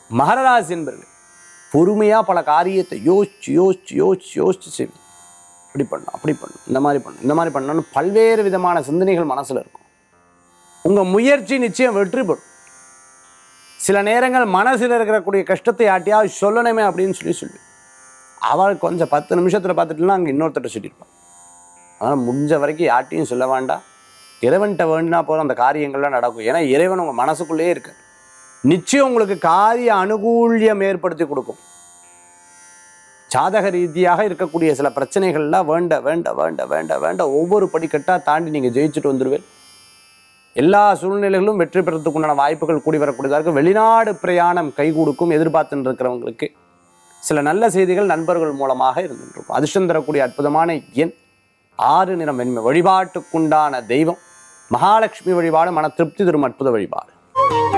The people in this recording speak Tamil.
மகர ராசி என்பர்கள் பொறுமையாக பல காரியத்தை யோசிச்சு யோசிச்சு யோசிச்சு யோசிச்சு செய்வீங்க இப்படி பண்ணணும் அப்படி பண்ணணும் இந்த மாதிரி பண்ணணும் இந்த மாதிரி பண்ணணும்னு பல்வேறு விதமான சிந்தனைகள் மனசில் இருக்கும் உங்கள் முயற்சி நிச்சயம் வெற்றி பெறும் சில நேரங்கள் மனசில் இருக்கக்கூடிய கஷ்டத்தை யாட்டியாவது சொல்லணுமே அப்படின்னு சொல்லி சொல்லி அவள் கொஞ்சம் பத்து நிமிஷத்தில் பார்த்துட்டுலாம் அங்கே இன்னொருத்தட்ட சொல்லியிருப்பான் அதனால் முடிஞ்ச வரைக்கும் யார்ட்டையும் சொல்ல வேண்டாம் இறைவன்கிட்ட வேண்டினா போதும் அந்த காரியங்கள்லாம் நடக்கும் ஏன்னா இறைவன் உங்கள் மனசுக்குள்ளேயே இருக்கு நிச்சயம் உங்களுக்கு காரிய அனுகூல்யம் ஏற்படுத்தி கொடுக்கும் ஜாதக ரீதியாக இருக்கக்கூடிய சில பிரச்சனைகள்லாம் வேண்ட வேண்ட வேண்ட வேண்ட வேண்ட ஒவ்வொரு படிக்கட்டாக தாண்டி நீங்கள் ஜெயிச்சுட்டு வந்துடுவேன் எல்லா சூழ்நிலைகளும் வெற்றி பெறத்துக்கு உண்டான வாய்ப்புகள் கூடி வரக்கூடியதாக இருக்கும் வெளிநாடு பிரயாணம் கை கொடுக்கும் எதிர்பார்த்துட்டு இருக்கிறவங்களுக்கு சில நல்ல செய்திகள் நண்பர்கள் மூலமாக இருந்துருக்கும் அதிர்ஷ்டம் தரக்கூடிய அற்புதமான எண் ஆறு நிறம் வெண்மை வழிபாட்டுக்குண்டான தெய்வம் மகாலட்சுமி வழிபாடு மன திருப்தி தரும் அற்புத வழிபாடு